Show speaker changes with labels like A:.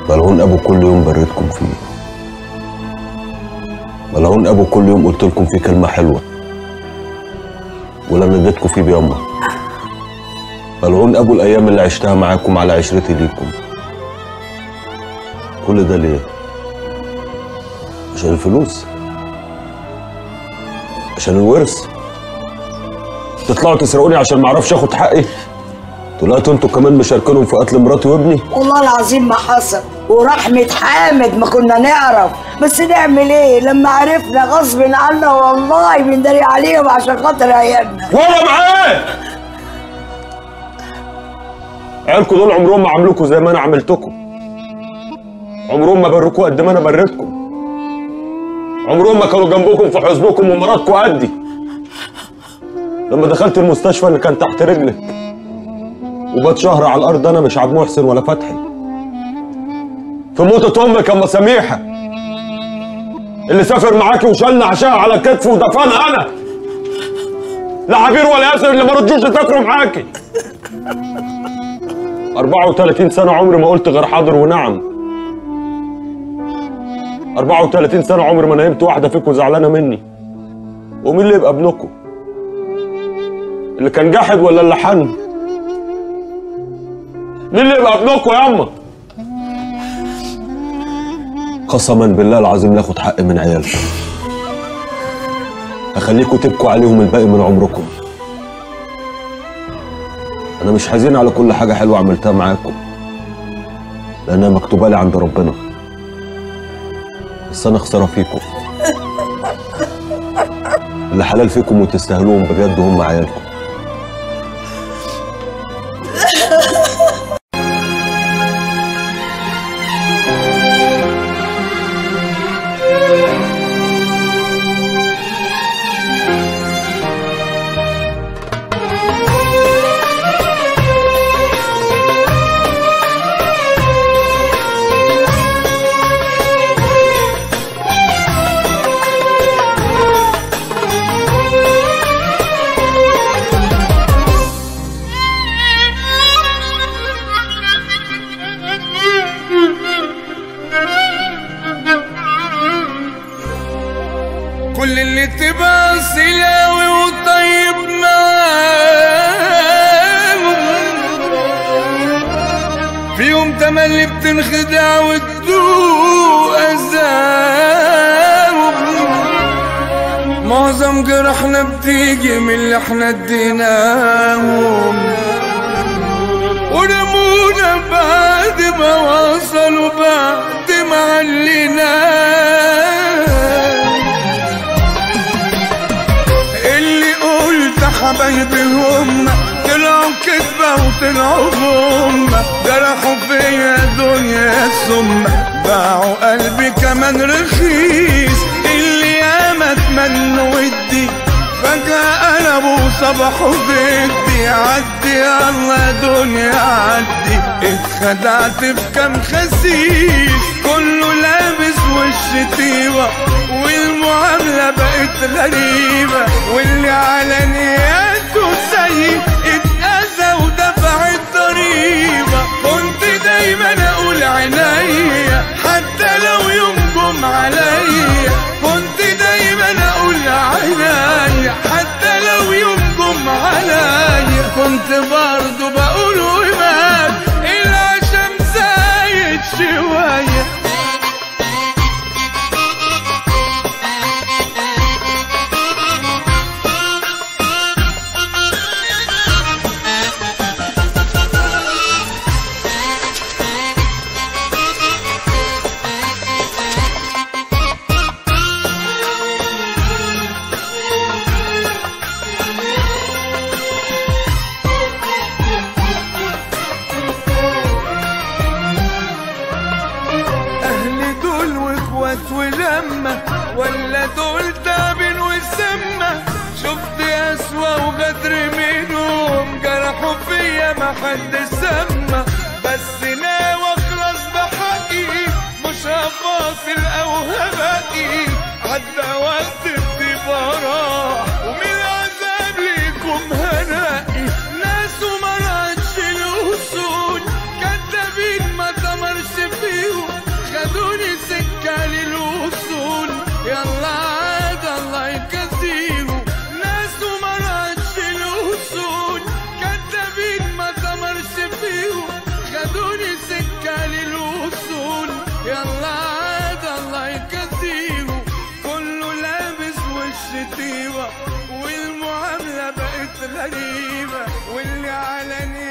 A: ملعون ابو كل يوم بريتكم فيه ملعون ابو كل يوم قلت لكم فيه كلمه حلوه ولا ناديتكم فيه بيما ملعون ابو الايام اللي عشتها معاكم على عشرتي ليكم كل ده ليه عشان الفلوس عشان الورث تطلعوا تسرقوني عشان ما اعرفش اخد حقي طلعتوا انتوا كمان مشاركينهم في قتل مراتي وابني
B: والله العظيم ما حصل ورحمة حامد ما كنا نعرف بس نعمل ايه لما عرفنا غصب عنا والله بندري عليهم عشان خاطر عيالنا
A: وانا معاه عيالكم دول عمرهم ما عملوكوا زي ما انا عملتكم عمرهم ما بركوا قد ما انا بريتكم عمرهم ما كانوا جنبكم في حزنكم ومراتكم قدي لما دخلت المستشفى اللي كان تحت رجلك وبات شهر على الارض انا مش عبد محسن ولا فتحي في موتة امك اما سميحه اللي سافر معاكي وشالنا عشاها على كتفه ودفنها انا لا عبير ولا ياسر اللي ما رضوش يسافروا معاكي 34 سنة عمري ما قلت غير حاضر ونعم 34 سنة عمري ما نيمت واحدة فيكم زعلانة مني ومين اللي يبقى ابنكم؟ اللي كان جاحد ولا اللي حن؟ مين اللي يبقى ابنكم ياما؟ قسما بالله العظيم لاخد حق من عيالكم هخليكم تبكوا عليهم الباقي من عمركم انا مش حزين على كل حاجه حلوه عملتها معاكم لانها مكتوبه لي عند ربنا بس انا خساره فيكم اللي حلال فيكم وتستاهلوهم بجد هم عيالكم
C: كل اللي تبقى سلاوي وطيب معاهم في يوم تملي بتنخدع وتدوق أذاهم معظم جرحنا بتيجي من اللي احنا اديناهم ورمونا بعد ما وصلوا بعد ما عليناهم اللي قلت حبايبي هم طلعوا كذبة وطلعوا هم جرحوا فيا دنيا ثم باعوا قلبي كمان رخيص اللي ياما اتمنوا ودي فجأة قلبوا صبحوا ضدي عدي يلا دنيا عدي اتخدعت في كام خسيس كله لابس وش طيبة والمعاملة بقت غريبة واللي على نياته سيء اتأذى ودفع الضريبة كنت دايما اقول عينيا حتى لو يوم جم عليا كنت دايما اقول عينيا حتى لو يوم جم عليا كنت برضو بقول ومات العشم زايد شويه اهلي دول واخوات ولمة ولا دول تعبين وسمة شفت اسوأ وغدر منهم جرحوا فيا ما حد سمى بس ناوي اخلص بحقي مش هفاصل او هبقي عدى وقت الطفرة ومن العذاب ليكم هنقي ناس وما رأتش الوصول كدابين ما تمرش فيهم طيبة والمعاملة بقت غريبة واللي علني